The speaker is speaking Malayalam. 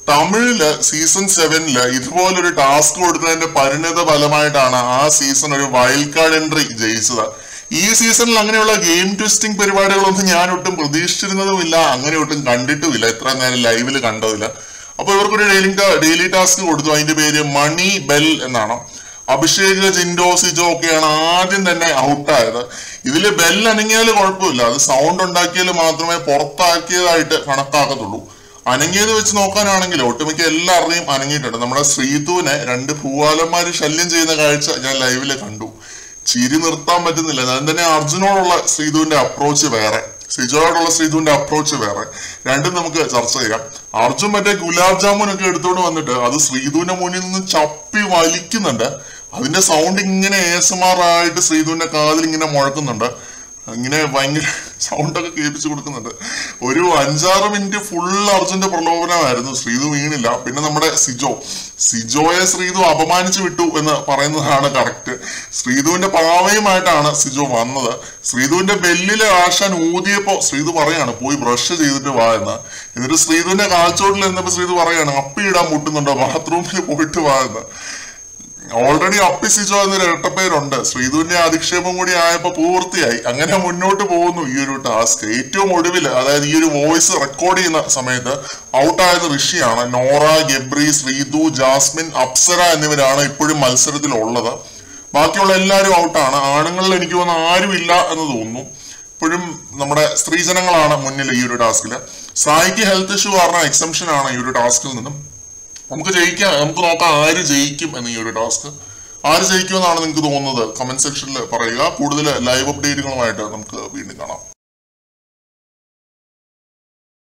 തമിഴില് സീസൺ സെവനില് ഇതുപോലൊരു ടാസ്ക് കൊടുത്തതിന്റെ പരിണിത ഫലമായിട്ടാണ് ആ സീസൺ ഒരു വൈൽഡ് കാർഡ് എൻട്രി ജയിച്ചത് ഈ സീസണിൽ അങ്ങനെയുള്ള ഗെയിം ട്വിസ്റ്റിംഗ് പരിപാടികളൊന്നും ഞാൻ ഒട്ടും പ്രതീക്ഷിച്ചിരുന്നതുമില്ല അങ്ങനെ ഒട്ടും കണ്ടിട്ടുമില്ല ഇത്ര നേരം ലൈവിൽ കണ്ടതില്ല അപ്പൊ ഇവർക്കൊരു ഡെയിലി ഡെയിലി ടാസ്ക് കൊടുത്തു അതിന്റെ പേര് മണി ബെൽ എന്നാണ് അഭിഷേക് ജിൻഡോ സിജോ ഒക്കെയാണ് ആദ്യം തന്നെ ഔട്ടായത് ഇതില് ബെൽ അനങ്ങിയാൽ കുഴപ്പമില്ല അത് സൗണ്ട് ഉണ്ടാക്കിയാൽ മാത്രമേ പുറത്താക്കിയതായിട്ട് കണക്കാക്കത്തുള്ളൂ അനങ്ങിയത് വെച്ച് നോക്കാനാണെങ്കിൽ ഒട്ടുമിക്ക എല്ലാവരുടെയും അനങ്ങിയിട്ടുണ്ട് നമ്മുടെ ശ്രീതുവിനെ രണ്ട് ഭൂവാലന്മാര് ശല്യം ചെയ്യുന്ന കാഴ്ച ഞാൻ ലൈവില് കണ്ടു ചിരി നിർത്താൻ പറ്റുന്നില്ല ഞാൻ തന്നെ അർജുനോടുള്ള ശ്രീതുവിന്റെ അപ്രോച്ച് വേറെ സിജോയോടുള്ള ശ്രീതുവിന്റെ അപ്രോച്ച് വേറെ രണ്ടും നമുക്ക് ചർച്ച ചെയ്യാം അർജുൻ മറ്റേ ഗുലാബ് ജാമുൻ ഒക്കെ എടുത്തോണ്ട് വന്നിട്ട് അത് ശ്രീതുവിന്റെ മുന്നിൽ നിന്ന് ചപ്പി വലിക്കുന്നുണ്ട് അതിന്റെ സൗണ്ട് ഇങ്ങനെ ASMR ആയിട്ട് ശ്രീതുവിന്റെ കാതിൽ ഇങ്ങനെ മുഴക്കുന്നുണ്ട് ഇങ്ങനെ ഭയങ്കര സൗണ്ട് ഒക്കെ കേൾപ്പിച്ചു കൊടുക്കുന്നുണ്ട് ഒരു അഞ്ചാറ് മിനിറ്റ് ഫുൾ അർജുന്റെ പ്രലോഭനമായിരുന്നു ശ്രീതു വീണില്ല പിന്നെ നമ്മുടെ സിജോ സിജോയെ ശ്രീതു അപമാനിച്ചു വിട്ടു എന്ന് പറയുന്നതാണ് കറക്റ്റ് ശ്രീതുവിന്റെ പാവയുമായിട്ടാണ് സിജോ വന്നത് ശ്രീതുവിന്റെ ബെല്ലിലെ ആശാൻ ഊതിയപ്പോ ശ്രീതു പറയാണ് പോയി ബ്രഷ് ചെയ്തിട്ട് വാ എന്ന് എന്നിട്ട് ശ്രീതുവിന്റെ കാൽച്ചോട്ടിൽ എന്നപ്പോ ശ്രീതു പറയാണ് അപ്പിയിടാൻ മുട്ടുന്നുണ്ടോ ബാത്റൂമിൽ പോയിട്ട് വാ എന്ന് ഓൾറെഡി അപ്പി സിജോ എന്നൊരു ഇരട്ടപ്പേരുണ്ട് ശ്രീധുവിന്റെ അധിക്ഷേപം കൂടി ആയപ്പോ പൂർത്തിയായി അങ്ങനെ മുന്നോട്ട് പോകുന്നു ഈ ഒരു ടാസ്ക് ഏറ്റവും ഒടുവിൽ അതായത് ഈ ഒരു വോയിസ് റെക്കോർഡ് ചെയ്യുന്ന സമയത്ത് ഔട്ടായത് ഋഷിയാണ് നോറ ഗബ്രി ശ്രീധു ജാസ്മിൻ അപ്സര എന്നിവരാണ് ഇപ്പോഴും മത്സരത്തിൽ ഉള്ളത് ബാക്കിയുള്ള എല്ലാവരും ഔട്ടാണ് ആണുങ്ങളിൽ എനിക്ക് തോന്നുന്നു ആരും ഇല്ല എന്ന് തോന്നുന്നു ഇപ്പോഴും നമ്മുടെ സ്ത്രീജനങ്ങളാണ് മുന്നിൽ ഈ ഒരു ടാസ്കിൽ സായിക്ക് ഹെൽത്ത് ഇഷ്യൂ കാരണം എക്സംഷൻ ആണ് ഈ ഒരു ടാസ്കിൽ നിന്നും നമുക്ക് ജയിക്കാം നമുക്ക് നോക്കാം ആര് ജയിക്കും എന്ന് ഈ ഒരു ടാസ്ക് ആര് ജയിക്കുമെന്നാണ് നിങ്ങൾക്ക് തോന്നുന്നത് കമന്റ് സെക്ഷനിൽ പറയുക കൂടുതൽ ലൈവ് അപ്ഡേറ്റുകളുമായിട്ട് നമുക്ക് വീണ്ടും കാണാം